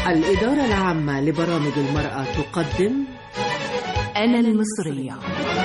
الإدارة العامة لبرامج المرأة تقدم أنا المصرية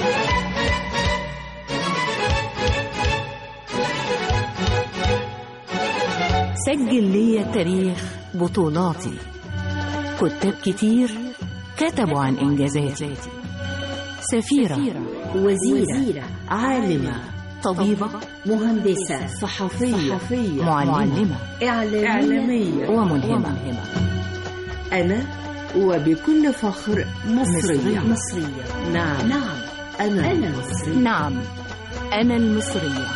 سجل لي تاريخ بطولاتي كتاب كتير كتبوا عن إنجازاتي سفيرة وزيرة عالمة طبيبة مهندسة صحفية, صحفية معلمة إعلامية, إعلامية وملهمة أنا وبكل فخر مصرية مصرية. مصرية نعم نعم أنا, أنا مصرية نعم أنا المصرية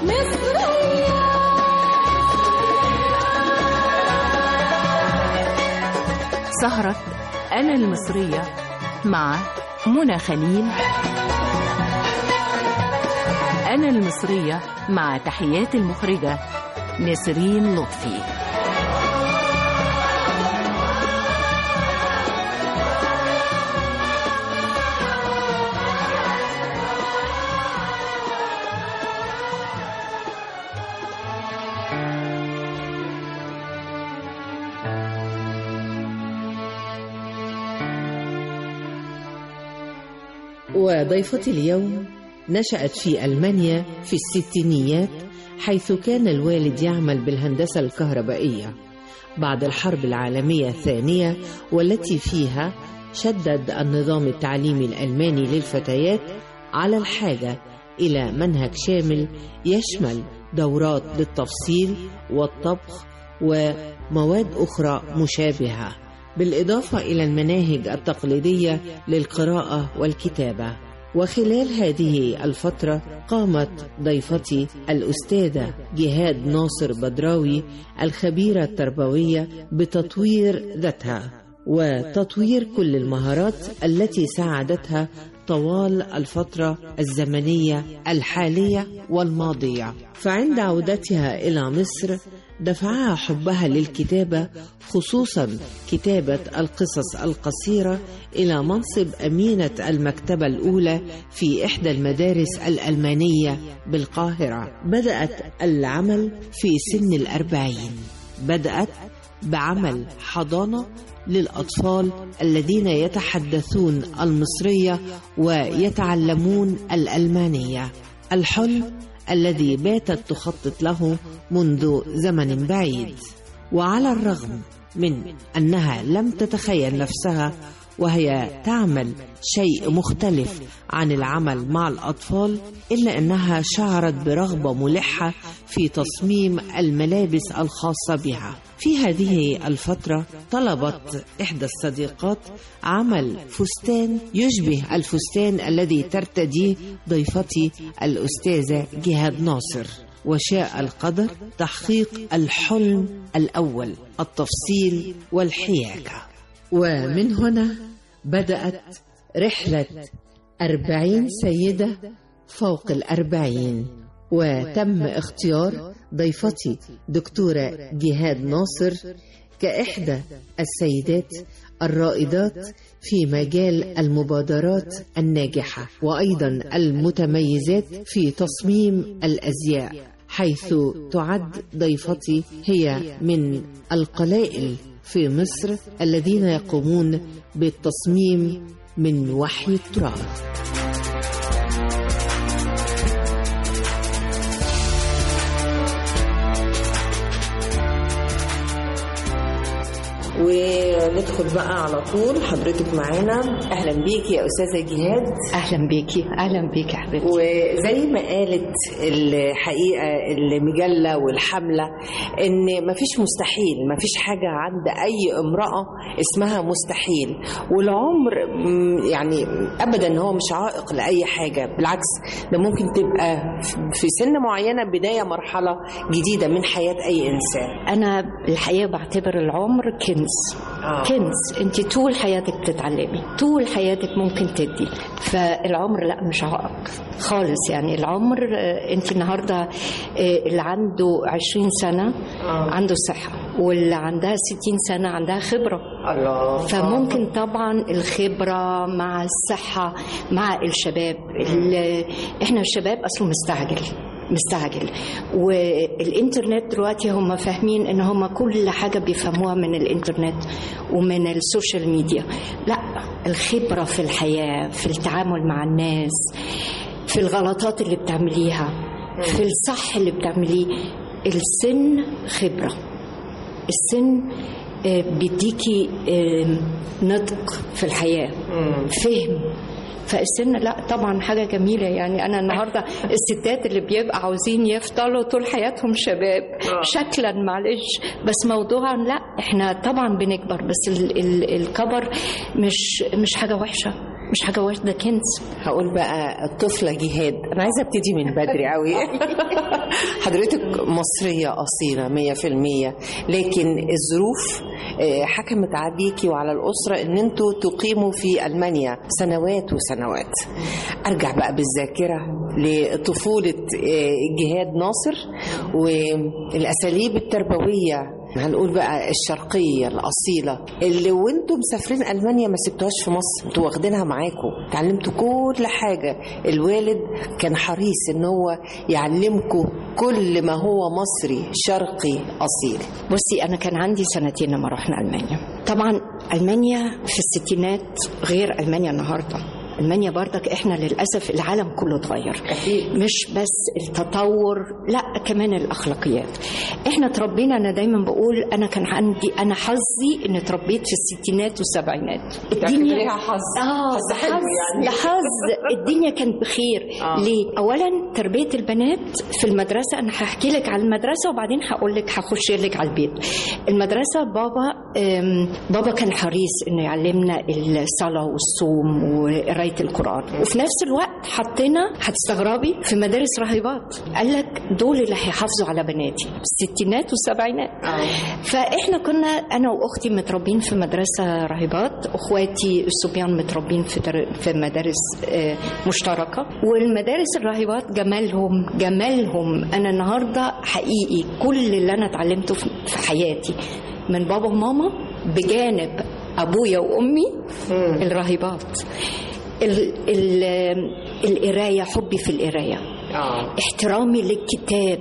سهرة أنا المصرية مع منى خليل أنا المصرية مع تحيات المخرجة نسرين لطفي وضيفتي اليوم نشأت في ألمانيا في الستينيات حيث كان الوالد يعمل بالهندسة الكهربائية بعد الحرب العالمية الثانية والتي فيها شدد النظام التعليمي الألماني للفتيات على الحاجة إلى منهج شامل يشمل دورات للتفصيل والطبخ ومواد أخرى مشابهة بالإضافة إلى المناهج التقليدية للقراءة والكتابة وخلال هذه الفترة قامت ضيفتي الأستاذة جهاد ناصر بدراوي الخبيرة التربوية بتطوير ذاتها وتطوير كل المهارات التي ساعدتها طوال الفترة الزمنية الحالية والماضية فعند عودتها إلى مصر دفعها حبها للكتابة خصوصا كتابة القصص القصيرة إلى منصب أمينة المكتبة الأولى في إحدى المدارس الألمانية بالقاهرة بدأت العمل في سن الأربعين بدأت بعمل حضانة للأطفال الذين يتحدثون المصرية ويتعلمون الألمانية الحلم الذي باتت تخطط له منذ زمن بعيد وعلى الرغم من انها لم تتخيل نفسها وهي تعمل شيء مختلف عن العمل مع الاطفال الا انها شعرت برغبه ملحه في تصميم الملابس الخاصه بها في هذه الفتره طلبت احدى الصديقات عمل فستان يشبه الفستان الذي ترتديه ضيفتي الاستاذه جهاد ناصر وشاء القدر تحقيق الحلم الاول التفصيل والحياكه ومن هنا بدأت رحلة أربعين سيدة فوق الأربعين وتم اختيار ضيفتي دكتورة جهاد ناصر كإحدى السيدات الرائدات في مجال المبادرات الناجحة وأيضا المتميزات في تصميم الأزياء حيث تعد ضيفتي هي من القلائل في مصر الذين يقومون بالتصميم من وحي التراب وندخل بقى على طول حضرتك معانا اهلا بيكي يا استاذه جهاد اهلا بيكي اهلا بيكي يا حبيبتي وزي ما قالت الحقيقه المجله والحمله ان مفيش مستحيل مفيش حاجه عند اي امراه اسمها مستحيل والعمر م، يعني ابدا هو مش عائق لاي حاجه بالعكس ده ممكن تبقى في سن معينه بدايه مرحله جديده من حياه اي انسان انا الحقيقه بعتبر العمر كنز آه. كنز انت طول حياتك بتتعلمي طول حياتك ممكن تدي فالعمر لا مش عائق خالص يعني العمر آه، انت النهارده آه، اللي عنده 20 سنه آه. عنده صحه واللي عندها 60 سنه عندها خبره الله فممكن طبعا الخبرة مع الصحة مع الشباب ال- احنا الشباب اصله مستعجل مستعجل والإنترنت دلوقتي هم فاهمين إن هم كل حاجة بيفهموها من الإنترنت ومن السوشيال ميديا لا الخبرة في الحياة في التعامل مع الناس في الغلطات اللي بتعمليها في الصح اللي بتعمليه السن خبرة السن آه، بيديكي آه، نطق في الحياة فهم فالسن لا طبعا حاجة جميلة يعني أنا النهاردة الستات اللي بيبقى عاوزين يفضلوا طول حياتهم شباب شكلا معلش بس موضوعا لا احنا طبعا بنكبر بس ال ال الكبر مش مش حاجة وحشة مش حاجة وحشة ده كنز هقول بقى الطفلة جهاد أنا عايزة أبتدي من بدري قوي حضرتك مصرية أصيلة مية في المية لكن الظروف آه، حكمت عليكي وعلى الأسرة إن أنتوا تقيموا في ألمانيا سنوات وسنوات أرجع بقى بالذاكرة لطفولة آه، جهاد ناصر والأساليب التربوية هنقول بقى الشرقية الأصيلة اللي وانتم مسافرين ألمانيا ما سبتوهاش في مصر انتوا واخدينها معاكم اتعلمتوا كل حاجة الوالد كان حريص ان هو يعلمكم كل ما هو مصري شرقي أصيل بصي أنا كان عندي سنتين لما رحنا ألمانيا طبعا ألمانيا في الستينات غير ألمانيا النهاردة ألمانيا برضك إحنا للأسف العالم كله اتغير أكيد. مش بس التطور لا كمان الأخلاقيات إحنا اتربينا أنا دايما بقول أنا كان عندي أنا حظي إن اتربيت في الستينات والسبعينات تعتبريها حظ. آه حظ حلو حظ يعني. ده حظ الدنيا كانت بخير آه. ليه؟ أولا تربية البنات في المدرسة أنا هحكي لك على المدرسة وبعدين هقول لك هخش لك على البيت المدرسة بابا أم، بابا كان حريص إنه يعلمنا الصلاة والصوم وقراية القرآن وفي نفس الوقت حطينا هتستغربي في مدارس راهبات قال لك دول اللي هيحافظوا على بناتي الستينات والسبعينات فاحنا كنا انا واختي متربين في مدرسه راهبات اخواتي الصبيان متربين في در... في مدارس آه، مشتركه والمدارس الراهبات جمالهم جمالهم انا النهارده حقيقي كل اللي انا اتعلمته في في حياتي من بابا وماما بجانب ابويا وامي الراهبات ال... ال... القرايه حبي في القرايه اه احترامي للكتاب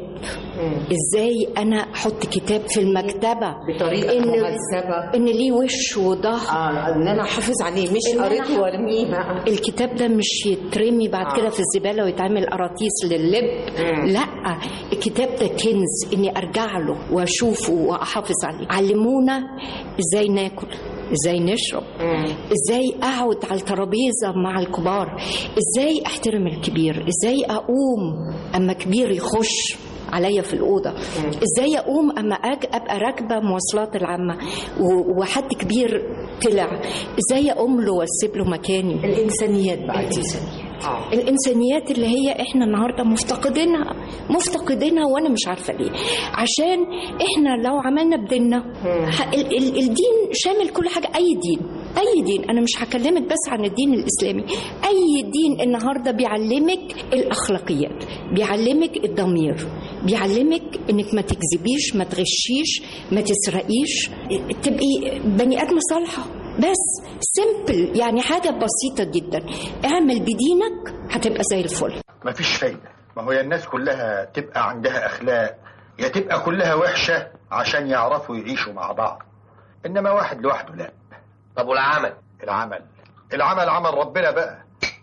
ازاي انا احط كتاب في المكتبه بطريقة إن- مهذبة. ان ليه وش وظهر اه ان انا احافظ عليه مش إن أنا قريته أحافظ- وارميه بقى الكتاب ده مش يترمي بعد آه. كده في الزباله ويتعمل قراطيس لللب لا الكتاب ده كنز اني ارجع له واشوفه واحافظ عليه علمونا ازاي ناكل ازاي نشرب ازاي اقعد على الترابيزه مع الكبار ازاي احترم الكبير ازاي اقوم اما كبير يخش عليا في الأوضة إزاي أقوم أما أج أبقى راكبة مواصلات العامة و- وحد كبير طلع إزاي أقوم له وأسيب له مكاني الانسانيات بقى دي. الإنسانيات اه الإنسانيات اللي هي إحنا النهاردة مفتقدينها مفتقدينها وأنا مش عارفة ليه عشان إحنا لو عملنا بديننا ح- ال- ال- الدين شامل كل حاجة أي دين أي دين أنا مش هكلمك بس عن الدين الإسلامي أي دين النهاردة بيعلمك الأخلاقيات بيعلمك الضمير بيعلمك إنك ما تكذبيش ما تغشيش ما تسرقيش تبقي بني آدمة صالحة بس سيمبل يعني حاجة بسيطة جدا اعمل بدينك هتبقى زي الفل مفيش فايدة ما هو يا الناس كلها تبقى عندها أخلاق يا تبقى كلها وحشة عشان يعرفوا يعيشوا مع بعض إنما واحد لوحده لا طب والعمل العمل العمل عمل ربنا بقى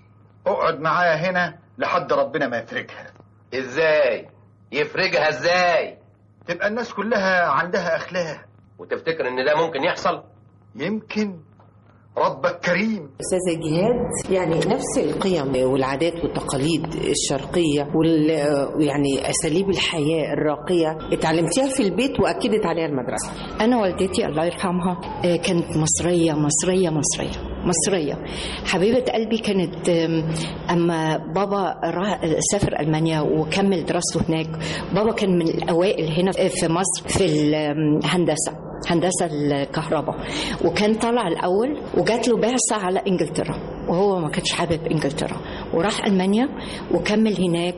اقعد معايا هنا لحد ربنا ما يفرجها ازاي يفرجها ازاي تبقى الناس كلها عندها أخلاق وتفتكر ان ده ممكن يحصل يمكن ربك كريم استاذه جهاد يعني نفس القيم والعادات والتقاليد الشرقيه وال يعني اساليب الحياه الراقيه اتعلمتيها في البيت واكدت عليها المدرسه أنا والدتي الله يرحمها آه، كانت مصرية مصرية مصرية مصرية حبيبة قلبي كانت آم، أما بابا راح سافر ألمانيا وكمل دراسته هناك بابا كان من الأوائل هنا في مصر في الهندسة هندسة الكهرباء وكان طالع الأول وجات له بعثة على إنجلترا وهو ما كانش حابب إنجلترا وراح ألمانيا وكمل هناك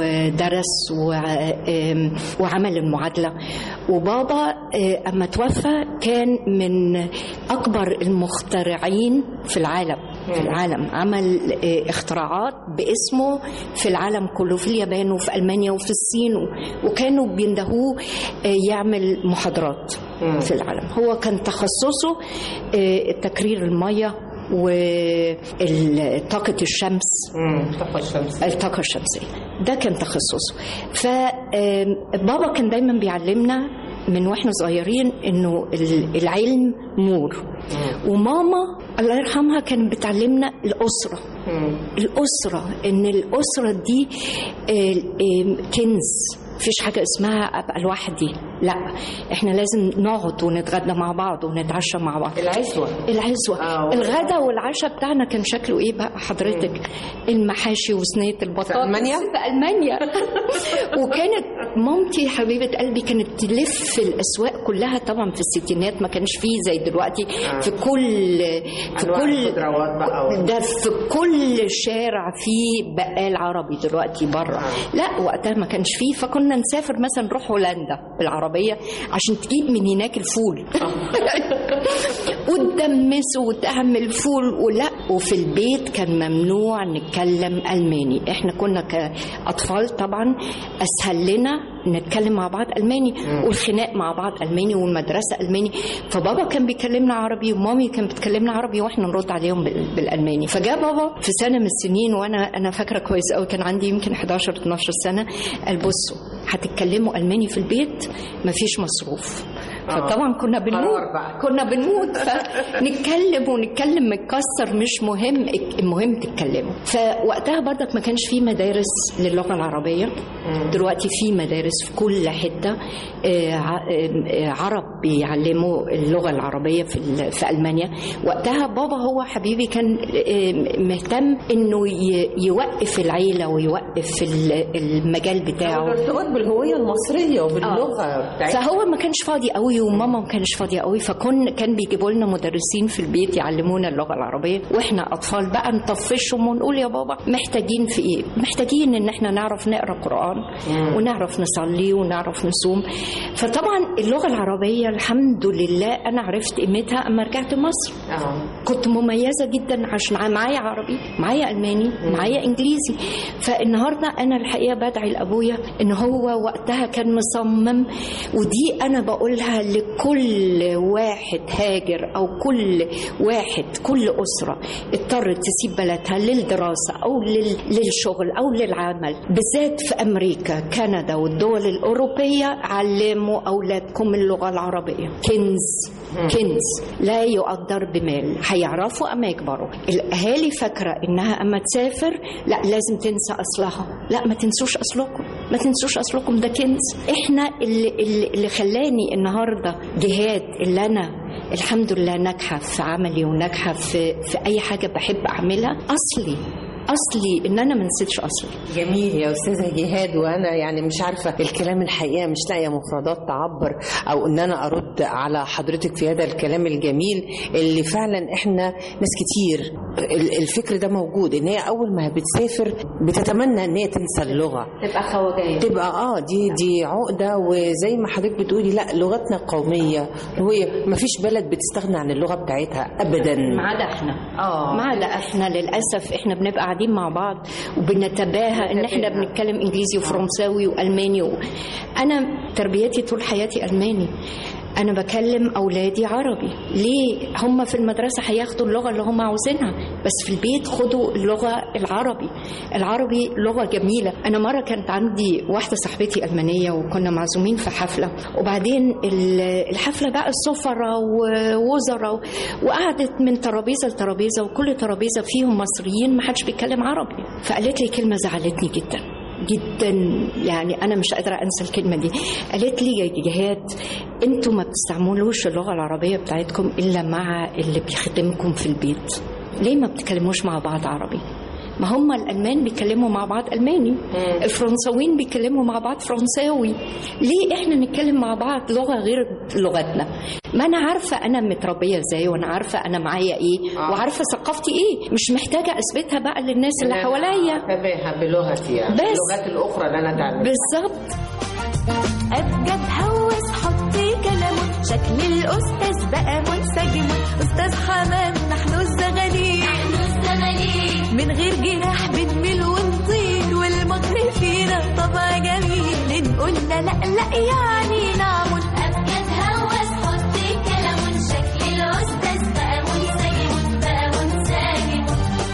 ودرس و- آم، وعمل المعادلة وبابا آه، أما توفى كان من أكبر المخترعين في العالم في العالم عمل آه، اختراعات باسمه في العالم كله في اليابان وفي المانيا وفي الصين و- وكانوا بيندهوه آه، يعمل محاضرات في العالم هو كان تخصصه آه، تكرير الميه وطاقة الشمس طاقة الشمس الطاقة الشمسية ده كان تخصصه فبابا كان دايما بيعلمنا من واحنا صغيرين انه ال- العلم نور وماما الله يرحمها كانت بتعلمنا الأسرة الأسرة إن الأسرة دي آه، آه، كنز مفيش حاجة اسمها أبقى لوحدي لا احنا لازم نقعد ونتغدى مع بعض ونتعشى مع بعض العزوة العزوة آه. الغدا والعشاء بتاعنا كان شكله ايه بقى حضرتك المحاشي وصينية البطاطس في ألمانيا؟ في ألمانيا وكانت مامتي حبيبة قلبي كانت تلف الأسواق كلها طبعا في الستينات ما كانش فيه زي دلوقتي في كل في أنواع كل الخضروات بقى و- ده في كل شارع فيه بقال عربي دلوقتي بره لا وقتها ما كانش فيه فكنا نسافر مثلا نروح هولندا بالعربيه عشان تجيب من هناك الفول وتدمسه وتعمل فول ولا وفي البيت كان ممنوع نتكلم الماني احنا كنا كاطفال طبعا اسهل لنا نتكلم مع بعض الماني والخناق مع بعض الماني والمدرسه الماني فبابا كان بيكلمنا عربي ومامي كانت بتكلمنا عربي واحنا نرد عليهم بال- بالالماني فجاء بابا في سنه من السنين وانا انا فاكره كويس قوي كان عندي يمكن 11 12 سنه قال بصوا هتتكلموا الماني في البيت مفيش مصروف فطبعا كنا بنموت قرار بقى. كنا بنموت فنتكلم ونتكلم متكسر مش مهم المهم تتكلموا فوقتها برضك ما كانش في مدارس للغه العربيه دلوقتي في مدارس في كل حته آه، ع- آه، عرب بيعلموا اللغه العربيه في ال- في المانيا وقتها بابا هو حبيبي كان آه، مهتم انه ي- يوقف العيله ويوقف ال- المجال بتاعه الارتباط بالهوية المصرية وباللغة بتاعتنا فهو ما كانش فاضي قوي وماما ما كانش فاضيه قوي فكن كان بيجيبوا لنا مدرسين في البيت يعلمونا اللغه العربيه واحنا اطفال بقى نطفشهم ونقول يا بابا محتاجين في ايه محتاجين ان احنا نعرف نقرا قران ونعرف نصلي ونعرف نصوم فطبعا اللغه العربيه الحمد لله انا عرفت قيمتها اما رجعت مصر اه كنت مميزة جدا عشان معايا عربي معايا ألماني معايا إنجليزي فالنهاردة أنا الحقيقة بدعي لأبويا إن هو وقتها كان مصمم ودي أنا بقولها لكل واحد هاجر أو كل واحد كل أسرة اضطرت تسيب بلدها للدراسة أو لل- للشغل أو للعمل بالذات في أمريكا كندا والدول الأوروبية علموا أولادكم اللغة العربية كنز كنز لا يقدر بمال هيعرفوا اما يكبروا الاهالي فاكره انها اما تسافر لا لازم تنسى اصلها لا ما تنسوش اصلكم ما تنسوش اصلكم ده كنز احنا اللي, اللي, اللي خلاني النهارده جهاد اللي انا الحمد لله ناجحه في عملي وناجحه في في اي حاجه بحب اعملها اصلي اصلي ان انا ما نسيتش اصلي جميل يا استاذه جهاد وانا يعني مش عارفه الكلام الحقيقه مش لاقيه مفردات تعبر او ان انا ارد على حضرتك في هذا الكلام الجميل اللي فعلا احنا ناس كتير ال- الفكر ده موجود ان هي اول ما بتسافر بتتمنى ان هي تنسى اللغه تبقى خواجايه تبقى اه دي دي عقده وزي ما حضرتك بتقولي لا لغتنا قوميه وهي ما فيش بلد بتستغنى عن اللغه بتاعتها ابدا ما عدا احنا اه ما عدا احنا للاسف احنا بنبقى قاعدين مع بعض وبنتباهى ان احنا بنتباهى. بنتكلم انجليزي وفرنساوي والماني و... انا تربيتي طول حياتي الماني انا بكلم اولادي عربي ليه هم في المدرسه هياخدوا اللغه اللي هم عاوزينها بس في البيت خدوا اللغه العربي العربي لغه جميله انا مره كانت عندي واحده صاحبتي المانيه وكنا معزومين في حفله وبعدين ال- الحفله بقى السفراء ووزراء وقعدت من ترابيزه لترابيزه وكل ترابيزه فيهم مصريين ما حدش بيتكلم عربي فقالت لي كلمه زعلتني جدا جدا يعني انا مش قادره انسى الكلمه دي قالت لي يا جهاد انتوا ما بتستعملوش اللغه العربيه بتاعتكم الا مع اللي بيخدمكم في البيت ليه ما بتتكلموش مع بعض عربي ما هم الالمان بيتكلموا مع بعض الماني الفرنساويين بيتكلموا مع بعض فرنساوي ليه احنا نتكلم مع بعض لغه غير لغتنا ما انا عارفه انا متربيه ازاي وانا عارفه انا معايا ايه آه. وعارفه ثقافتي ايه مش محتاجه اثبتها بقى للناس اللي حواليا تباهى بلغتي يعني بس. اللغات الاخرى اللي انا اتعلمتها بالظبط أبجد هوس حطي كلامه شكل الأستاذ بقى منسجم أستاذ حمام نحن الزغاليل الجراح بنميل ونطير والمكر فينا طبع جميل نقول لا لا لا يعني نعمل أبجد هوس حط كلام شكل الأستاذ بقى منسجم بقى منسجم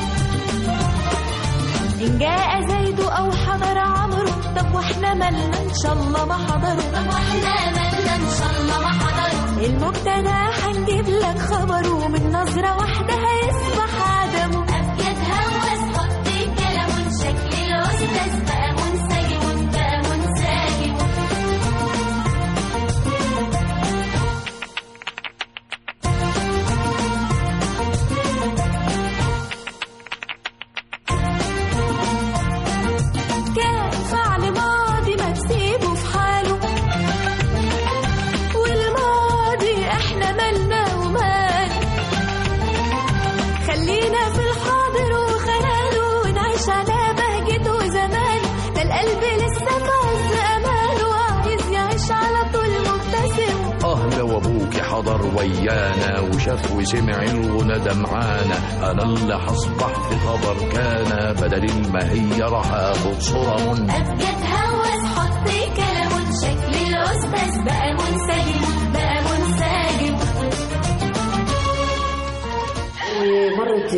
إن جاء زيد أو حضر عمرو طب واحنا مالنا إن شاء الله ما حضروا طب واحنا مالنا إن شاء الله ما حضروا المبتدا هنجيب لك خبره ومن نظرة واحدة هيصبح عدمه أبجد هوس حط كلام شكل الأستاذ بقى منسجم بقى منسجم كان فعل ماضي ما تسيبه في حاله والماضي احنا مالنا ومال خلينا في الحاضر وخياله ونعيش على بهجته وزمانه ده القلب لسه في عز اماله عايز يعيش على طول مبتسم اه لو ابوك حضر ويانا وشاف وسمع الغنى معانا انا اللي هصبح في خبر كان بدل ما هي راح اخد صورة من أبجد هوس حط كلام شكل الأستاذ بقى منسجم بقى منسجم ومرت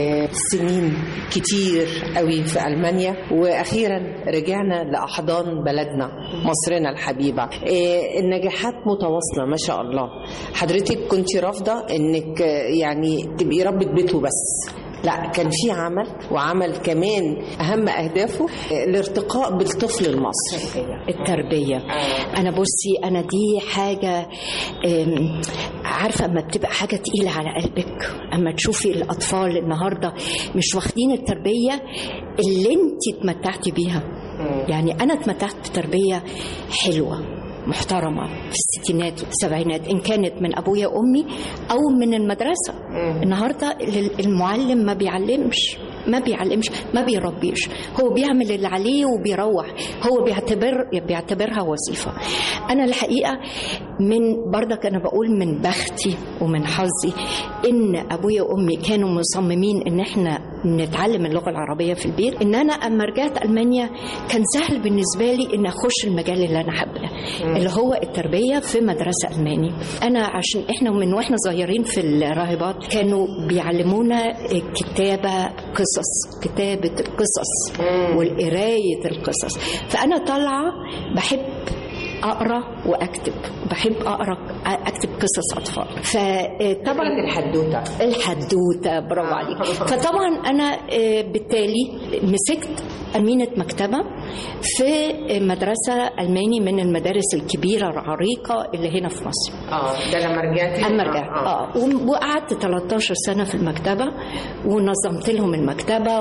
السنين كتير قوي في ألمانيا وأخيرا رجعنا لأحضان بلدنا مصرنا الحبيبة إيه، النجاحات متواصلة ما شاء الله حضرتك كنت رافضة انك يعني تبقي ربة بيت وبس لا كان في عمل وعمل كمان أهم أهدافه الارتقاء بالطفل المصري التربية أنا بصي أنا دي حاجة أم، عارفة أما بتبقى حاجة تقيلة على قلبك أما تشوفي الأطفال النهاردة مش واخدين التربية اللي أنت اتمتعتي بيها يعني أنا اتمتعت بتربية حلوة محترمة في الستينات والسبعينات إن كانت من أبويا وأمي أو من المدرسة النهاردة المعلم ما بيعلمش ما بيعلمش ما بيربيش هو بيعمل اللي عليه وبيروح هو بيعتبر بيعتبرها وظيفة أنا الحقيقة من برضك أنا بقول من بختي ومن حظي إن أبويا وأمي كانوا مصممين إن إحنا نتعلم اللغة العربية في البيت إن أنا أما رجعت ألمانيا كان سهل بالنسبة لي إن أخش المجال اللي أنا حابة اللي هو التربية في مدرسة ألماني أنا عشان إحنا من وإحنا صغيرين في الراهبات كانوا بيعلمونا كتابة قصص كتابة القصص والقراية القصص فأنا طالعة بحب اقرا واكتب بحب اقرا اكتب قصص اطفال فطبعا الحدوتة الحدوته برافو عليك فطبعا انا آه، بالتالي مسكت امينه مكتبه في مدرسه الماني من المدارس الكبيره العريقه اللي هنا في مصر اه ده لما رجعتي اما رجعت اه وم- وقعدت 13 سنه في المكتبه ونظمت لهم المكتبه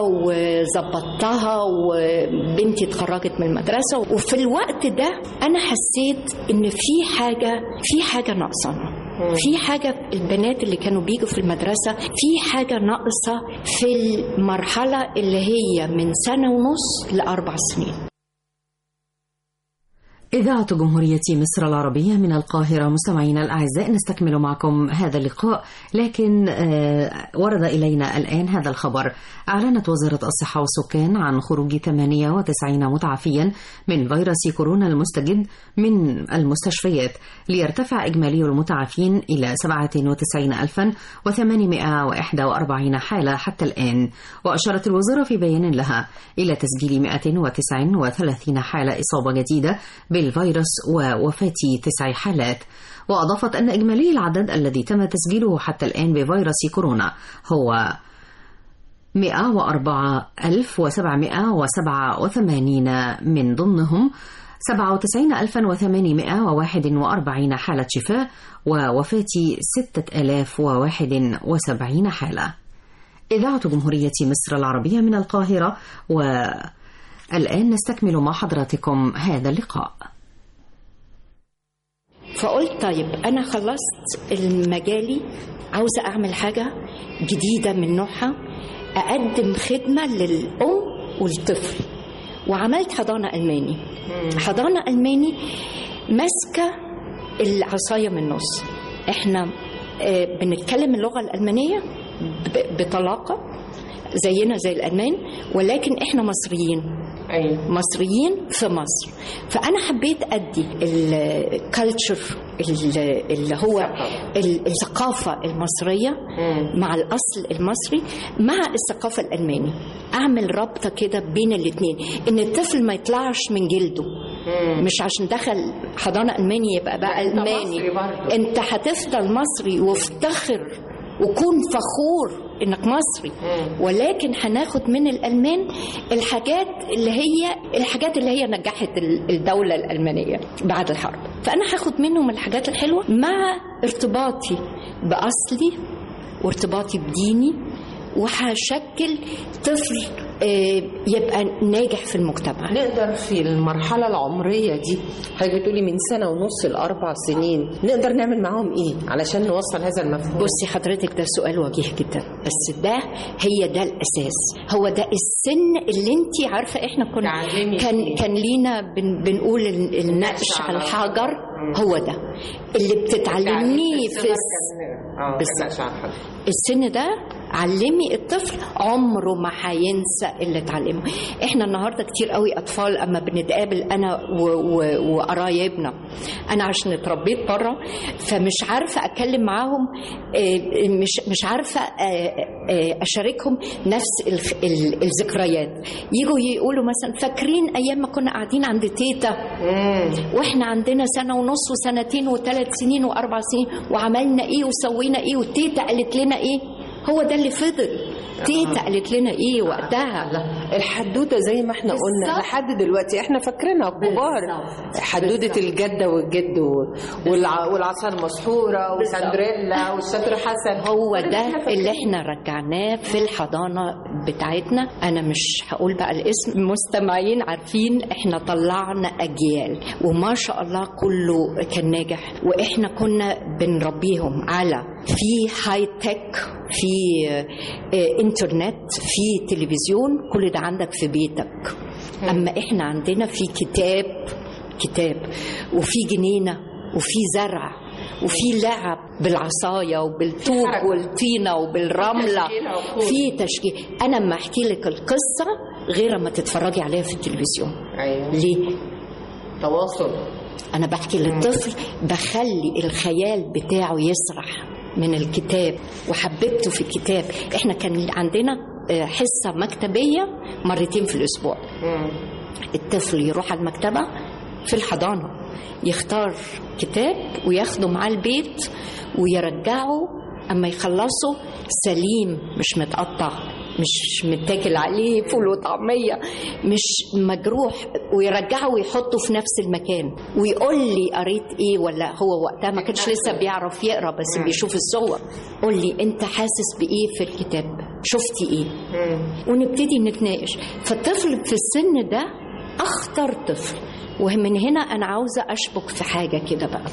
وظبطتها وبنتي اتخرجت من المدرسه وفي الوقت ده انا حسيت ان في حاجه في حاجه ناقصانا في حاجة البنات اللي كانوا بيجوا في المدرسة في حاجة ناقصة في المرحلة اللي هي من سنة ونص لأربع سنين إذاعة جمهورية مصر العربية من القاهرة مستمعينا الأعزاء نستكمل معكم هذا اللقاء لكن آه، ورد إلينا الآن هذا الخبر أعلنت وزارة الصحة والسكان عن خروج 98 متعافيا من فيروس كورونا المستجد من المستشفيات ليرتفع إجمالي المتعافين إلى 97841 حالة حتى الآن وأشارت الوزارة في بيان لها إلى تسجيل 239 حالة إصابة جديدة بالفيروس ووفاة تسع حالات وأضافت أن إجمالي العدد الذي تم تسجيله حتى الآن بفيروس كورونا هو 104787 من ضمنهم 97841 حالة شفاء ووفاة 6071 حالة إذاعة جمهورية مصر العربية من القاهرة والآن نستكمل مع حضراتكم هذا اللقاء فقلت طيب انا خلصت المجالي عاوزه اعمل حاجه جديده من نوعها اقدم خدمه للام والطفل وعملت حضانه الماني حضانه الماني ماسكه العصايه من النص احنا آه، بنتكلم اللغه الالمانيه ب- بطلاقه زينا زي الالمان ولكن احنا مصريين ايوه مصريين في مصر فانا حبيت ادي الكالتشر اللي هو ال- الثقافه المصريه مع الاصل المصري مع الثقافه الالماني اعمل رابطه كده بين الاثنين ان الطفل ما يطلعش من جلده مش عشان دخل حضانه الماني يبقى بقى أنت الماني مصري برضه. انت هتفضل مصري وافتخر وكون فخور انك مصري ولكن هناخد من الالمان الحاجات اللي هي الحاجات اللي هي نجحت ال- الدوله الالمانيه بعد الحرب فانا هاخد منهم الحاجات الحلوه مع ارتباطي باصلي وارتباطي بديني وهشكل طفل آه، يبقى ناجح في المجتمع نقدر في المرحلة العمرية دي حضرتك بتقولي من سنة ونص لأربع سنين نقدر نعمل معاهم إيه علشان نوصل هذا المفهوم بصي حضرتك ده سؤال وجيه جدا بس ده هي ده الاساس هو ده السن اللي انت عارفه احنا كنا تعلمي كان فيه. كان لينا بن بنقول ال- النقش على الحجر هو ده اللي بتتعلميه في الس- بالظبط. السن ده علمي الطفل عمره ما هينسى اللي اتعلمه احنا النهارده كتير قوي اطفال اما بنتقابل انا و- و- وقرايبنا انا عشان اتربيت بره فمش عارفه اتكلم معاهم آه، مش مش عارفه آه، آه، اشاركهم نفس الخ- ال- الذكريات يجوا يقولوا مثلا فاكرين ايام ما كنا قاعدين عند تيتا واحنا عندنا سنه ونص وسنتين وثلاث سنين واربع سنين وعملنا ايه وسوينا ايه والتيتا قالت لنا ايه هو ده اللي فضل تيتا قالت لنا ايه وقتها الحدوته زي ما احنا قلنا بالظبط. لحد دلوقتي احنا فاكرينها كبار بالظبط. حدوته الجده والجد و- والع- والعصا المسحوره وسندريلا والشاطر حسن هو ده اللي احنا رجعناه في الحضانه بتاعتنا انا مش هقول بقى الاسم المستمعين عارفين احنا طلعنا اجيال وما شاء الله كله كان ناجح واحنا كنا بنربيهم على في هاي تك في آه، انترنت في تلفزيون كل ده عندك في بيتك اما احنا عندنا في كتاب كتاب وفي جنينه وفي زرع وفي لعب بالعصايه وبالطوب والطينه وبالرمله في تشكيل انا لما احكي لك القصه غير ما تتفرجي عليها في التلفزيون ايوه ليه تواصل انا بحكي للطفل بخلي الخيال بتاعه يسرح من الكتاب وحببته في الكتاب احنا كان عندنا آه، حصه مكتبيه مرتين في الاسبوع الطفل يروح على المكتبة في الحضانة يختار كتاب وياخده معاه البيت ويرجعه أما يخلصه سليم مش متقطع مش متاكل عليه فول وطعمية مش مجروح ويرجعه ويحطه في نفس المكان ويقول لي قريت ايه ولا هو وقتها ما كانش لسه بيعرف يقرا بس بيشوف الصور قول لي انت حاسس بايه في الكتاب شفتي ايه ونبتدي نتناقش فالطفل في السن ده اخطر طفل ومن هنا انا عاوزه اشبك في حاجه كده بقى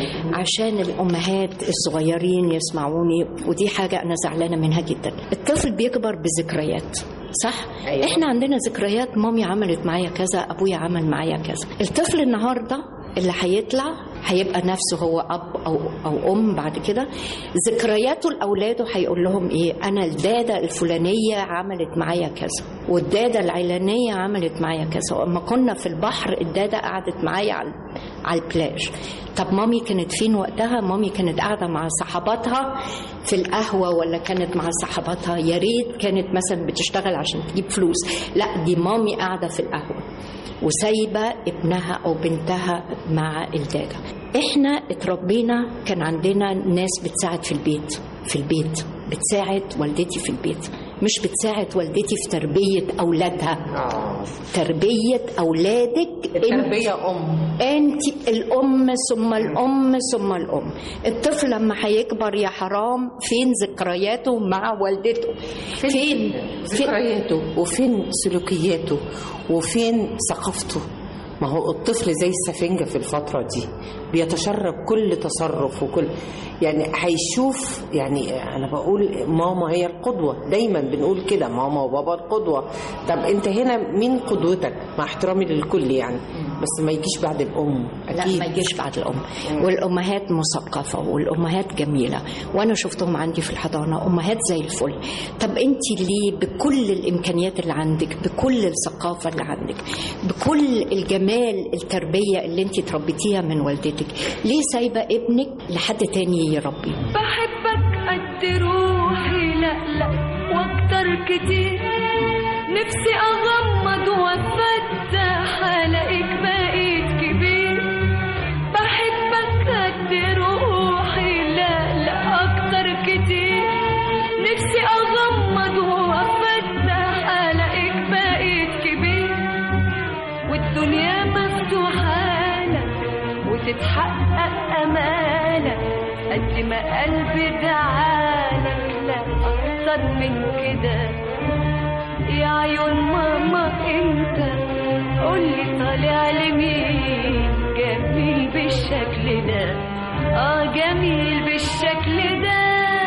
عشان الامهات الصغيرين يسمعوني ودي حاجه انا زعلانه منها جدا الطفل بيكبر بذكريات صح أيوة. احنا عندنا ذكريات مامي عملت معايا كذا ابويا عمل معايا كذا الطفل النهارده اللي هيطلع هيبقى نفسه هو اب او او ام بعد كده ذكرياته لاولاده هيقول لهم ايه انا الداده الفلانيه عملت معايا كذا والداده العلانيه عملت معايا كذا واما كنا في البحر الداده قعدت معايا على على البلاج طب مامي كانت فين وقتها مامي كانت قاعده مع صحباتها في القهوه ولا كانت مع صحباتها يا ريت كانت مثلا بتشتغل عشان تجيب فلوس لا دي مامي قاعده في القهوه وسايبه ابنها او بنتها مع الداده احنا اتربينا كان عندنا ناس بتساعد في البيت في البيت بتساعد والدتي في البيت مش بتساعد والدتي في تربيه اولادها اه تربيه اولادك التربيه ام انت الام ثم الام ثم الام الطفل لما هيكبر يا حرام فين ذكرياته مع والدته فين فين ذكرياته وفين سلوكياته وفين ثقافته ما هو الطفل زي السفنجة في الفترة دي بيتشرب كل تصرف وكل يعني هيشوف يعني أنا بقول ماما هي القدوة دايما بنقول كده ماما وبابا القدوة طب أنت هنا مين قدوتك مع احترامي للكل يعني بس ما يجيش بعد الام لا اكيد ما يجيش بعد الام والامهات مثقفه والامهات جميله وانا شفتهم عندي في الحضانه امهات زي الفل طب انت ليه بكل الامكانيات اللي عندك بكل الثقافه اللي عندك بكل الجمال التربيه اللي انت تربيتيها من والدتك ليه سايبه ابنك لحد تاني يربيه بحبك قد روحي لا لا واكتر كتير نفسي اغمض وافتح الاقيك بقيت كبير بحبك قد روحي لا لا اكتر كتير نفسي اغمض وافتح الاقيك بقيت كبير والدنيا مفتوحة لك وتتحقق أمالك قد ما قلبي دعالك لا أكتر من كده يا عيون ماما انت قولي طالع لمين جميل بالشكل ده اه جميل بالشكل ده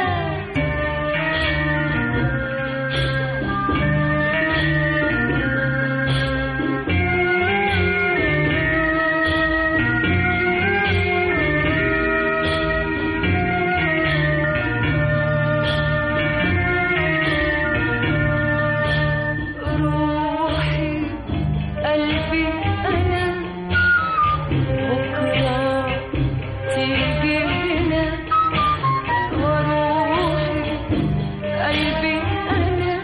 روحي قلبي أنا بكرة تيجي هنا وروحي قلبي أنا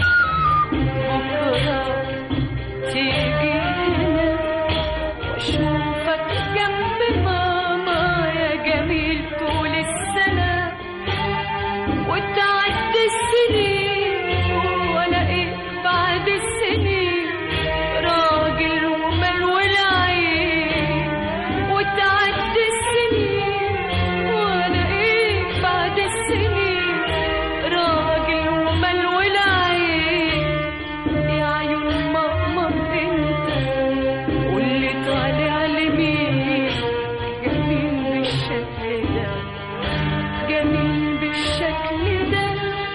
بكرة تيجي هنا وأشوفك جنب ماما يا جميل طول السنة وتعدي السنين والاقيك بعد السنين راجل وملو العين وتعدي السنين والاقيك بعد السنين راجل وملو العين يا عيون ماما انت واللي طالع لمين جميل بالشكل ده جميل بالشكل ده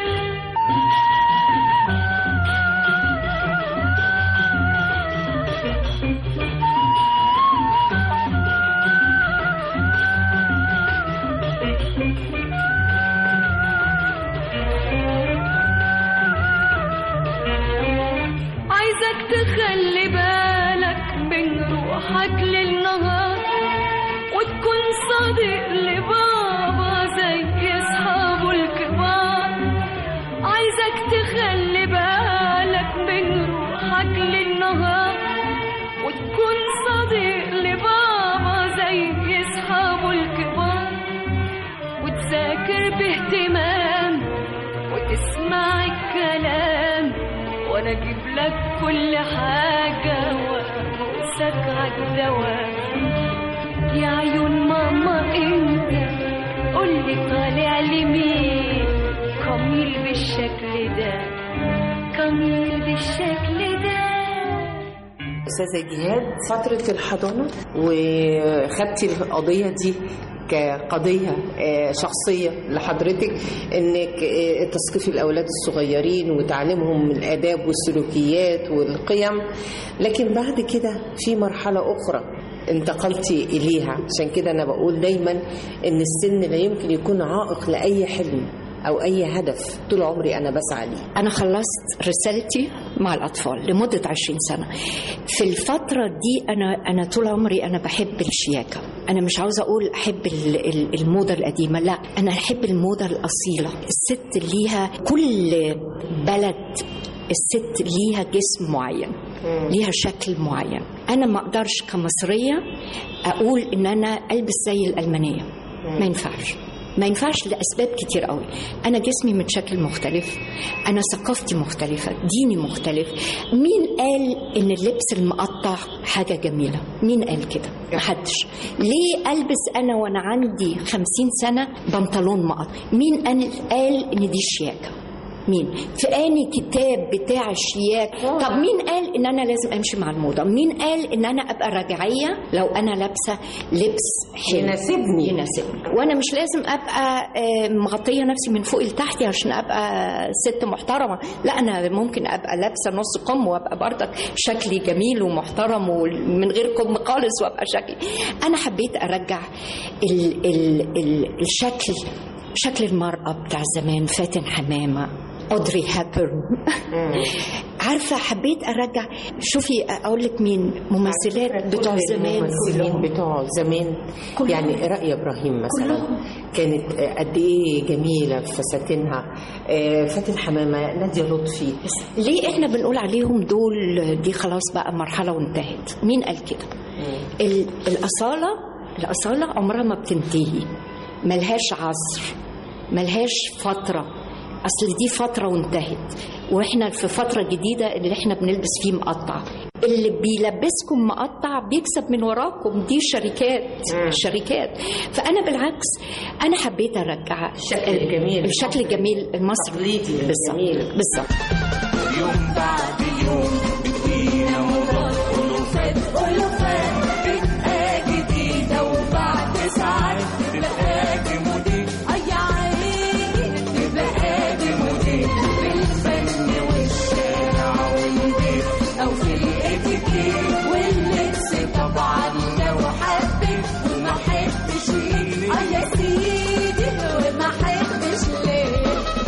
عايزك تخلي بالك من روحك للنهار وتكون صديق لبابا زي اصحابه الكبار عايزك تخلي بالك من روحك للنهار وتكون صديق لبابا زي اصحابه الكبار وتذاكر باهتمام وتسمع الكلام وانا اجيب لك كل حاجة وابوسك عالدوام يا عيون ماما انت قولي طالع لمين كميل بالشكل ده كميل بالشكل ده استاذه جهاد فتره الحضانه وخدتي القضيه دي كقضية آه، شخصية لحضرتك انك آه، تثقيف الاولاد الصغيرين وتعليمهم الاداب والسلوكيات والقيم لكن بعد كده في مرحلة اخرى انتقلتي اليها عشان كده انا بقول دايما ان السن لا يمكن يكون عائق لاي حلم او اي هدف طول عمري انا بسعى ليه أنا خلصت رسالتي مع الأطفال لمدة 20 سنة في الفترة دي أنا أنا طول عمري أنا بحب الشياكة أنا مش عاوزة أقول أحب ال- ال- الموضة القديمة لا أنا أحب الموضة الأصيلة الست ليها كل بلد الست ليها جسم معين ليها شكل معين أنا ما أقدرش كمصرية أقول إن أنا ألبس زي الألمانية ما ينفعش ما ينفعش لاسباب كتير قوي انا جسمي متشكل مختلف انا ثقافتي مختلفه ديني مختلف مين قال ان اللبس المقطع حاجه جميله مين قال كده محدش ليه البس انا وانا عندي خمسين سنه بنطلون مقطع مين قال قال ان دي شياكه مين في اني كتاب بتاع الشياك طب مين قال ان انا لازم امشي مع الموضه مين قال ان انا ابقى رجعيه لو انا لابسه لبس حلو يناسبني. يناسبني وانا مش لازم ابقى آه، مغطيه نفسي من فوق لتحت عشان ابقى ست محترمه لا انا ممكن ابقى لابسه نص كم وابقى برضك شكلي جميل ومحترم ومن غير كم خالص وابقى شكلي انا حبيت ارجع ال ال ال الشكل شكل المرأة بتاع زمان فاتن حمامة اودري هابرن عارفه حبيت ارجع شوفي اقول لك مين ممثلات بتوع زمان الممثلين كلهم. بتوع زمان يعني رأي ابراهيم مثلا كانت قد ايه جميله في فساتينها آه، فاتن حمامه ناديه لطفي ليه احنا بنقول عليهم دول دي خلاص بقى مرحله وانتهت مين قال كده ال- الاصاله الاصاله عمرها ما بتنتهي ملهاش عصر ملهاش فتره اصل دي فتره وانتهت واحنا في فتره جديده اللي احنا بنلبس فيه مقطع اللي بيلبسكم مقطع بيكسب من وراكم دي شركات شركات فانا بالعكس انا حبيت ارجع الشكل الجميل. الشكل الجميل المصري تقليدي بالظبط الجميل. بالظبط يوم بعد يوم بتجينا موضات ألوفات ألوفات تبقى جديدة وبعد ساعات تبقى دي موديل أي يا عيني تبقى دي موديل في الفن والشارع والبيت أو في الاتيكيت واللبس طبعا لو حبيت وما حبش ليه أي يا سيدي وما حبش ليه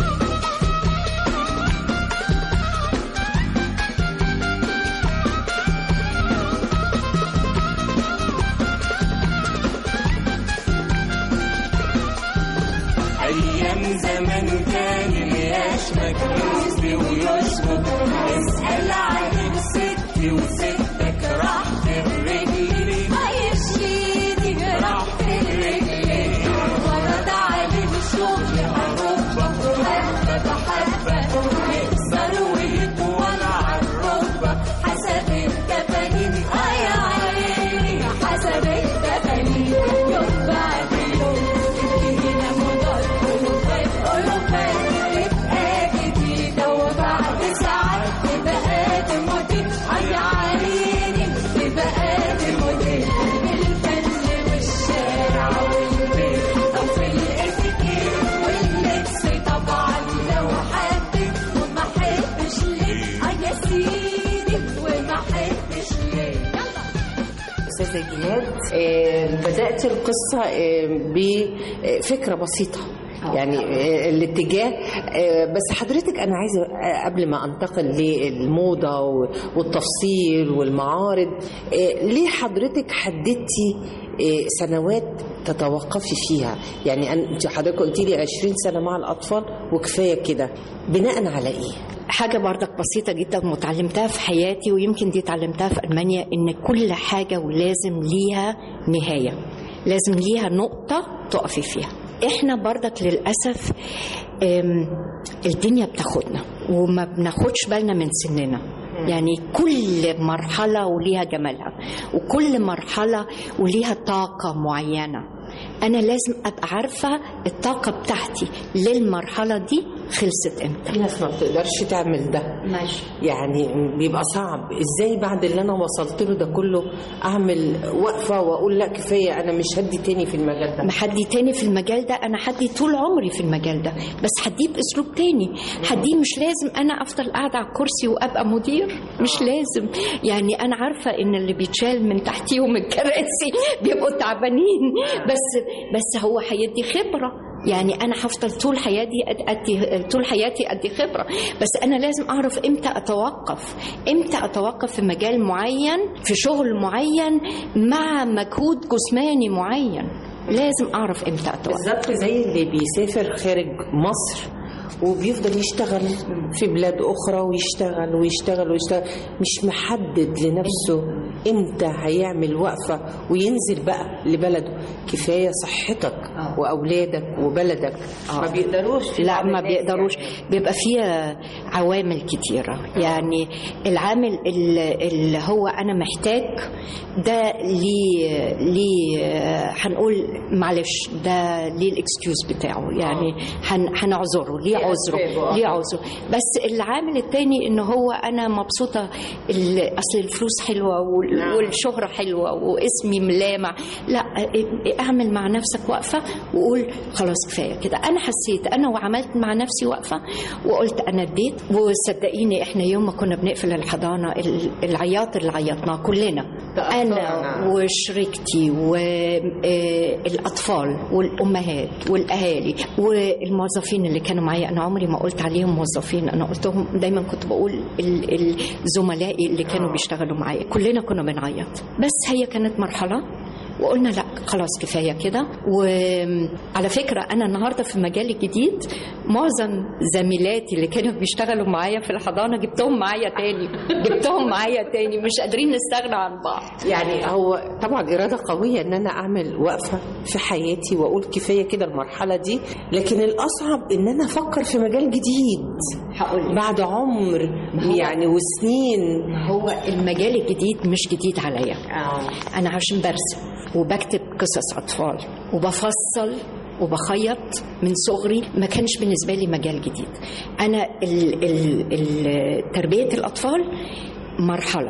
أيام زمان كان الياش مكنوز ويشبك اسأل عن ستي وستك راح في الرجل عايش ايدي راح في الرجل ورد عليه الشغل أوروبا حبة بحبة يكسر ويطول على الركبة حسب التفانين آه يا عيني حسب التفانين يوم بعد يوم تجينا موضات ألوفات ألوفات تبقى جديدة وبعد ساعات تبقى دي موديل آه يا عيني تبقى دي موديل الفن والشارع والبيت أو في الاتيكيت واللبس طبعا لو حبيت وما حبش ليه آه يا سيدي وما حبش ليه يلا استاذه جهاد آه، بدات القصه آه، بفكره بسيطه يعني آه، الاتجاه آه، بس حضرتك انا عايزه آه، قبل ما انتقل للموضه و- والتفصيل والمعارض آه، ليه حضرتك حددتي آه، سنوات تتوقفي فيها يعني أن- انت حضرتك قلت لي 20 سنه مع الاطفال وكفايه كده بناء على ايه حاجة برضك بسيطة جدا وتعلمتها في حياتي ويمكن دي اتعلمتها في ألمانيا إن كل حاجة ولازم ليها نهاية لازم ليها نقطة تقفي فيها احنا برضك للأسف أم، الدنيا بتاخدنا وما بناخدش بالنا من سننا يعني كل مرحلة وليها جمالها وكل مرحلة وليها طاقة معينة أنا لازم أبقى عارفة الطاقة بتاعتي للمرحلة دي خلصت امتى في ناس ما بتقدرش تعمل ده ماشي يعني بيبقى صعب ازاي بعد اللي انا وصلت له ده كله اعمل وقفه واقول لا كفايه انا مش هدي تاني في المجال ده ما حدي تاني في المجال ده انا حدي طول عمري في المجال ده بس حديه باسلوب تاني حديه مش لازم انا افضل قاعده على الكرسي وابقى مدير مش لازم يعني انا عارفه ان اللي بيتشال من تحتيهم الكراسي بيبقوا تعبانين بس بس هو هيدي خبره يعني انا هفضل طول حياتي أد- ادي طول حياتي ادي خبره بس انا لازم اعرف امتى اتوقف امتى اتوقف في مجال معين في شغل معين مع مجهود جسماني معين لازم اعرف امتى اتوقف بالظبط زي اللي بيسافر خارج مصر وبيفضل يشتغل في بلاد اخرى ويشتغل ويشتغل ويشتغل مش محدد لنفسه امتى هيعمل وقفه وينزل بقى لبلده كفايه صحتك واولادك وبلدك ما بيقدروش في لا بعض ما الناس بيقدروش بيبقى فيها عوامل كتيرة يعني العامل ال- اللي هو أنا محتاج ده ليه ليه هنقول معلش ده ليه الاكسكيوز بتاعه يعني هن- هنعذره ليه ليه عذره أسبابه، آه. ليه عذره بس العامل التاني ان هو انا مبسوطه ال- اصل الفلوس حلوه وال- نعم. والشهره حلوه واسمي ملامع لا ا- اعمل مع نفسك وقفه وقول خلاص كفايه كده انا حسيت انا وعملت مع نفسي وقفه وقلت انا اديت وصدقيني احنا يوم ما كنا بنقفل الحضانه ال- العياط اللي عيطناه كلنا انا تأثرنا. وشريكتي والاطفال والامهات والاهالي والموظفين اللي كانوا معايا انا عمري ما قلت عليهم موظفين انا قلتهم دايما كنت بقول ال- ال- زملائي اللي كانوا بيشتغلوا معايا كلنا كنا بنعيط بس هي كانت مرحله وقلنا لا خلاص كفايه كده وعلى فكره انا النهارده في المجال الجديد معظم زميلاتي اللي كانوا بيشتغلوا معايا في الحضانه جبتهم معايا تاني جبتهم معايا تاني مش قادرين نستغنى عن بعض يعني هو طبعا إرادة قوية إن أنا أعمل وقفة في حياتي وأقول كفاية كده المرحلة دي لكن الأصعب إن أنا أفكر في مجال جديد هقول بعد عمر يعني وسنين هو المجال الجديد مش جديد عليا انا عشان برسم وبكتب قصص اطفال وبفصل وبخيط من صغري ما كانش بالنسبه لي مجال جديد انا ال ال ال تربيه الاطفال مرحله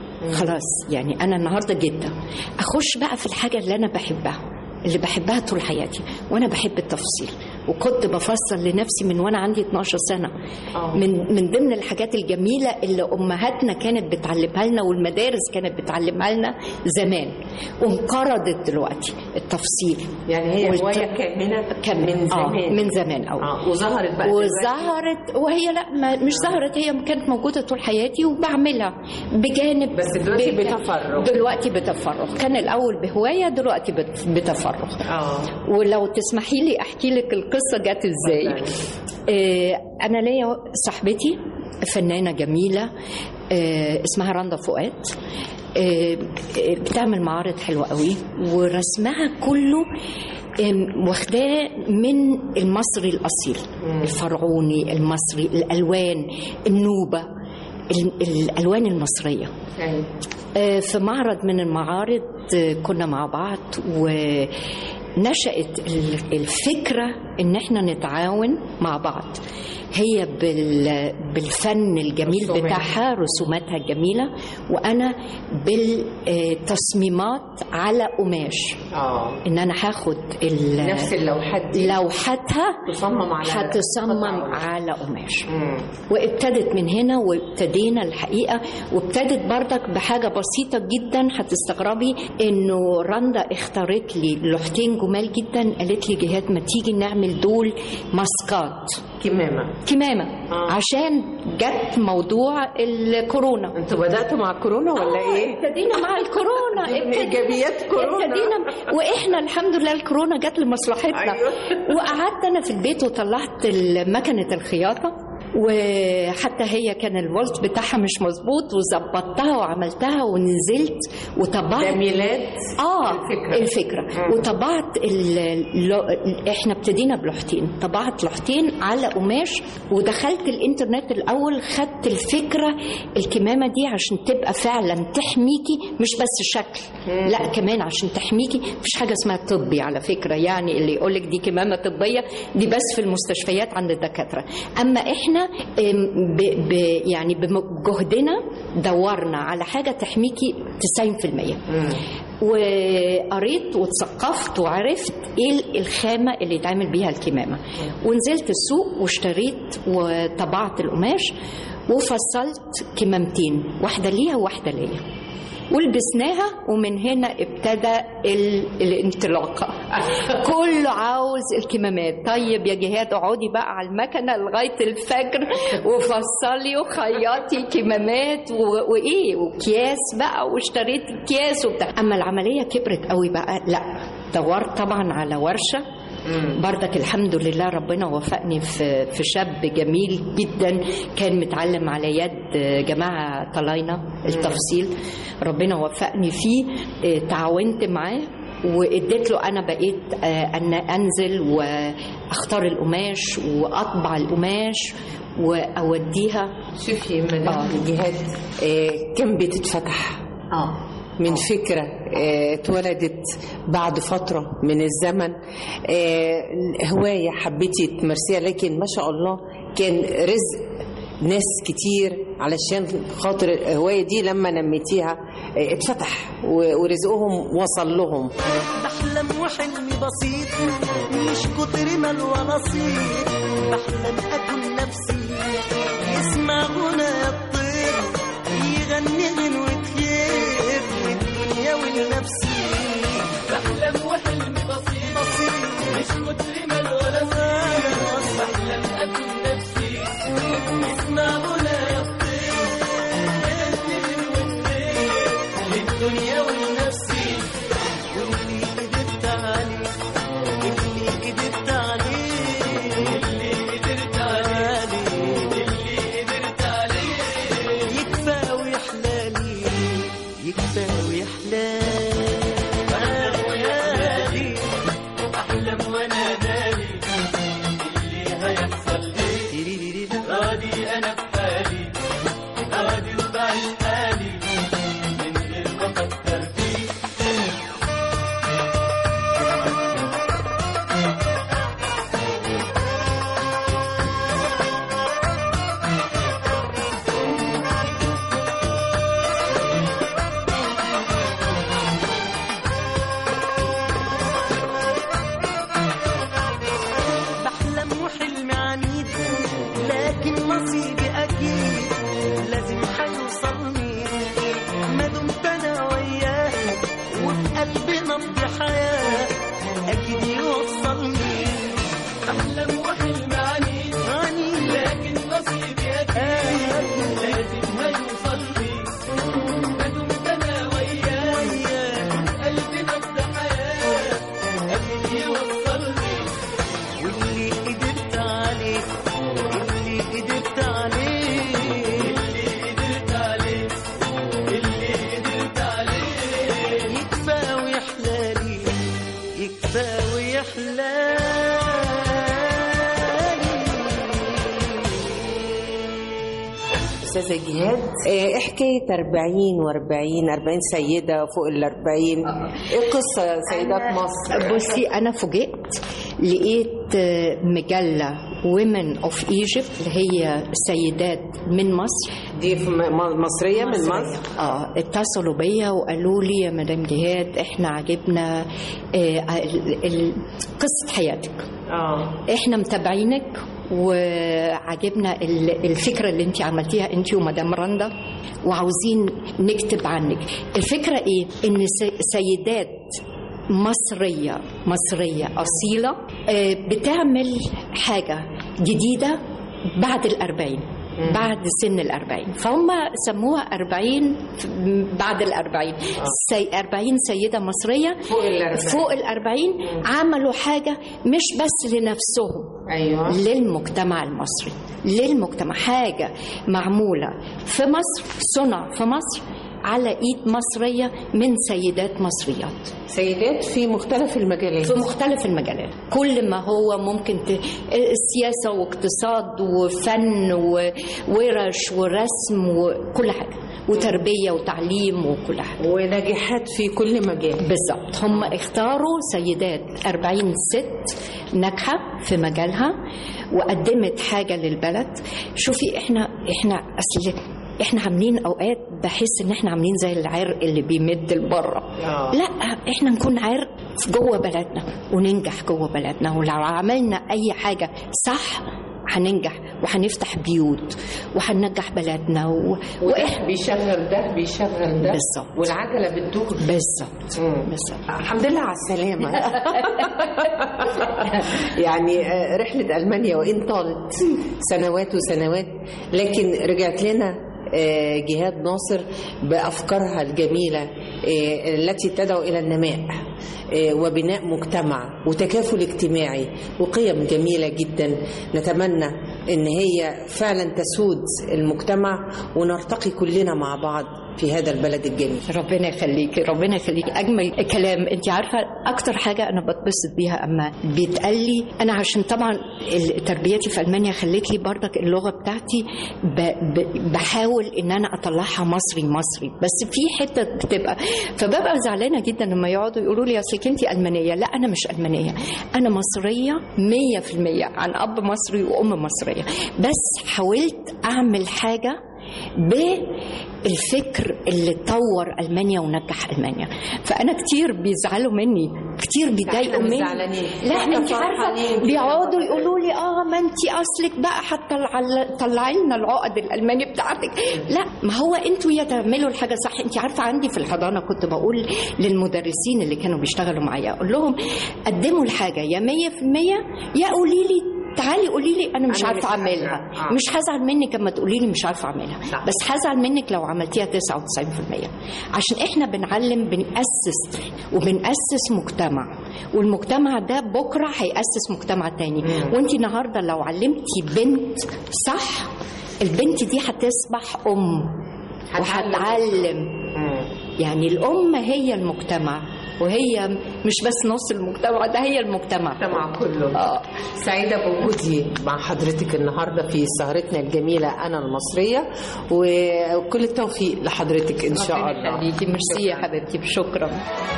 خلاص يعني انا النهارده جده اخش بقى في الحاجه اللي انا بحبها اللي بحبها طول حياتي وانا بحب التفاصيل وكنت بفصل لنفسي من وانا عندي 12 سنه من من ضمن الحاجات الجميله اللي امهاتنا كانت بتعلمها لنا والمدارس كانت بتعلمها لنا زمان وانقرضت دلوقتي التفصيل يعني هي والت- هواية كامنة كان من آه زمان من زمان قوي آه وظهرت بقى دلوقتي. وظهرت وهي لا ما مش ظهرت هي كانت موجوده طول حياتي وبعملها بجانب بس دلوقتي بج- بتفرغ. دلوقتي بتفرغ كان الاول بهوايه دلوقتي بت- بتفرغ اه ولو تسمحي لي احكي لك القصه جت ازاي آه انا ليا صاحبتي فنانه جميله آه اسمها رندا فؤاد آه، آه، بتعمل معارض حلوه قوي ورسمها كله آم، واخداه من المصري الاصيل الفرعوني المصري الالوان النوبه ال- الالوان المصريه أيوة. آه، في معرض من المعارض آه، كنا مع بعض ونشأت ال- الفكرة ان احنا نتعاون مع بعض هي بال- بالفن الجميل رسومات. بتاعها رسوماتها الجميلة وأنا بالتصميمات على قماش اه إن أنا هاخد ال- نفس اللوحات دي لوحتها تصمم على هتصمم قطع. على قماش مم. وابتدت من هنا وابتدينا الحقيقه وابتدت بردك بحاجه بسيطه جدا هتستغربي انه رندا اختارت لي لوحتين جمال جدا قالت لي جهاد ما تيجي نعمل دول ماسكات كمامة كمامه آه. عشان جت موضوع الكورونا انتوا بدأتوا مع كورونا ولا آه، ايه؟ ابتدينا مع الكورونا دي من ابتدي- إيجابيات كورونا. ابتدينا واحنا الحمد لله الكورونا جت لمصلحتنا أيوة. وقعدت انا في البيت وطلعت ال- مكنه الخياطه وحتى هي كان الفولت بتاعها مش مظبوط وظبطتها وعملتها ونزلت وطبعت ده ميلاد اه الفكرة. الفكره, الفكرة. وطبعت ال... لو... احنا ابتدينا بلوحتين طبعت لوحتين على قماش ودخلت الانترنت الاول خدت الفكره الكمامه دي عشان تبقى فعلا تحميكي مش بس شكل لا كمان عشان تحميكي مفيش حاجه اسمها طبي على فكره يعني اللي يقولك دي كمامه طبيه دي بس في المستشفيات عند الدكاتره اما احنا ام، ب... ب... يعني بجهدنا دورنا على حاجه تحميكي 90% وقريت واتثقفت وعرفت ايه الخامه اللي يتعمل بيها الكمامه ونزلت السوق واشتريت وطبعت القماش وفصلت كمامتين واحده ليها وواحده ليا ولبسناها ومن هنا ابتدى ال... الانطلاقه كله عاوز الكمامات طيب يا جهاد اقعدي بقى على المكنه لغايه الفجر وفصلي وخيطي كمامات و... وايه وكياس بقى واشتريت اكياس وبتاع اما العمليه كبرت قوي بقى لا دورت طبعا على ورشه بردك الحمد لله ربنا وفقني في في شاب جميل جدا كان متعلم على يد جماعه طلاينه التفصيل ربنا وفقني فيه اه، تعاونت معاه واديت له انا بقيت آه، ان انزل واختار القماش واطبع القماش واوديها شوفي مدام آه. جهاد آه، كم بتتفتح اه من فكرة آه، اتولدت بعد فترة من الزمن آه، هواية حبيتي تمارسيها لكن ما شاء الله كان رزق ناس كتير علشان خاطر الهواية دي لما نميتيها آه، اتفتح و- ورزقهم وصل لهم بحلم وحلمي بسيط مش كتر مال ونصيب بحلم اكون نفسي يسمع غنى الطير يغني غنوة خير للدنيا ولنفسي بحلم وحلمي بسيط بسيط مش كتر مال ونصيب بحلم اكون نفسي يسمع غنى الطير يغني غنوة خير للدنيا ولنفسي واللي قدرت عليه اللي قدرت عليه اللي قدرت عليه اللي قدرت عليه يكفى ويحلالي يكفى ويحلالي احلم وانا داري اللي هيحصل لي راضي انا بحالي راضي وبعيش حالي من غير ما افكر فيه بحلم وحلمي عنيد لكن نصيبي اكيد لازم هيوصلني ما دمت انا وياه وفي قلبي نبض حياه اكيد يوصلني بحلم وحلمي عنيد عنيد لكن نصيبي اكيد لازم هيوصلني ما دمت انا وياه وياه قلبي نبض حياه اكيد يوصلني واللي قدرت عليه اللي قدرت عليه اللي قدرت عليه اللي قدرت عليه يكفى ويحلالي يكفى ويحلالي استاذه جهاد آه، ايه حكايه 40 و40 40 سيده فوق ال 40 ايه القصه سيدات مصر بصي انا فوجئت لقيت آه، مجله ومن اوف ايجيبت اللي هي سيدات من مصر دي في م- م- مصريه من مصر اه اتصلوا بيا وقالوا لي يا مدام جهاد احنا عجبنا آه ال- ال- قصه حياتك اه احنا متابعينك وعجبنا ال- الفكره اللي انت عملتيها انت ومدام رندا وعاوزين نكتب عنك الفكره ايه ان س- سيدات مصريه مصريه اصيله آه، بتعمل حاجه جديده بعد الأربعين بعد سن الأربعين فهم سموها أربعين بعد الأربعين سي أربعين سيدة مصرية فوق الأربعين. فوق الأربعين عملوا حاجة مش بس لنفسهم ايوه للمجتمع المصري للمجتمع حاجة معمولة في مصر صنع في مصر على ايد مصريه من سيدات مصريات سيدات في مختلف المجالات في مختلف المجالات كل ما هو ممكن ت... سياسه واقتصاد وفن وورش ورسم وكل حاجه وتربيه وتعليم وكل حاجه وناجحات في كل مجال بالظبط هم اختاروا سيدات 40 ست ناجحه في مجالها وقدمت حاجه للبلد شوفي احنا احنا اصل احنا عاملين اوقات بحس ان احنا عاملين زي العرق اللي بيمد لبره آه. لا احنا نكون عرق في جوه بلدنا وننجح جوه بلدنا ولو عملنا اي حاجه صح هننجح وهنفتح بيوت وهننجح بلدنا و... واحنا بيشغل ده بيشغل ده بالظبط. والعجله بتدور بالظبط مم. بالظبط الحمد لله على السلامة يعني آه، رحلة ألمانيا وإن طالت سنوات وسنوات لكن رجعت لنا آه، جهاد ناصر بأفكارها الجميلة آه، التي تدعو إلى النماء آه، وبناء مجتمع وتكافل اجتماعي وقيم جميلة جدا نتمنى إن هي فعلا تسود المجتمع ونرتقي كلنا مع بعض في هذا البلد الجميل ربنا يخليكي ربنا يخليكي اجمل كلام انت عارفه اكتر حاجه انا بتبسط بيها اما بيتقال لي انا عشان طبعا ال- تربيتي في المانيا خلت لي بردك اللغه بتاعتي ب ب بحاول ان انا اطلعها مصري مصري بس في حته بتبقى فببقى زعلانه جدا لما يقعدوا يقولوا لي اصلك انت المانيه لا انا مش المانيه انا مصريه 100% عن اب مصري وام مصريه بس حاولت اعمل حاجه بالفكر اللي طور المانيا ونجح المانيا فانا كتير بيزعلوا مني كتير بيضايقوا إحنا مش مني زعلانين. لا إحنا انت عارفه فرحانين. بيقعدوا يقولوا لي اه ما انت اصلك بقى هتطلعي لنا العقد الالماني بتاعتك لا ما هو انتوا يا تعملوا الحاجه صح انت عارفه عندي في الحضانه كنت بقول للمدرسين اللي كانوا بيشتغلوا معايا اقول لهم قدموا الحاجه يا 100% يا قولي لي تعالي قولي لي انا مش أنا عارفه مش اعملها عارفة. آه. مش هزعل منك لما تقولي لي مش عارفه اعملها صح. بس هزعل منك لو عملتيها 99% عشان احنا بنعلم بنأسس وبنأسس مجتمع والمجتمع ده بكره هيأسس مجتمع تاني وانت النهارده لو علمتي بنت صح البنت دي هتصبح ام وهتعلم يعني الام هي المجتمع وهي مش بس نص المجتمع ده هي المجتمع المجتمع كله اه سعيدة بوجودي مع حضرتك النهاردة في سهرتنا الجميلة أنا المصرية وكل التوفيق لحضرتك إن شاء ربنا الله يخليكي ميرسي يا حبيبتي شكرا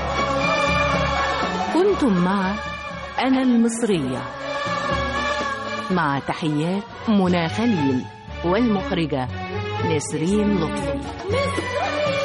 كنتم مع أنا المصرية مع تحيات منى خليل والمخرجة نسرين لطفي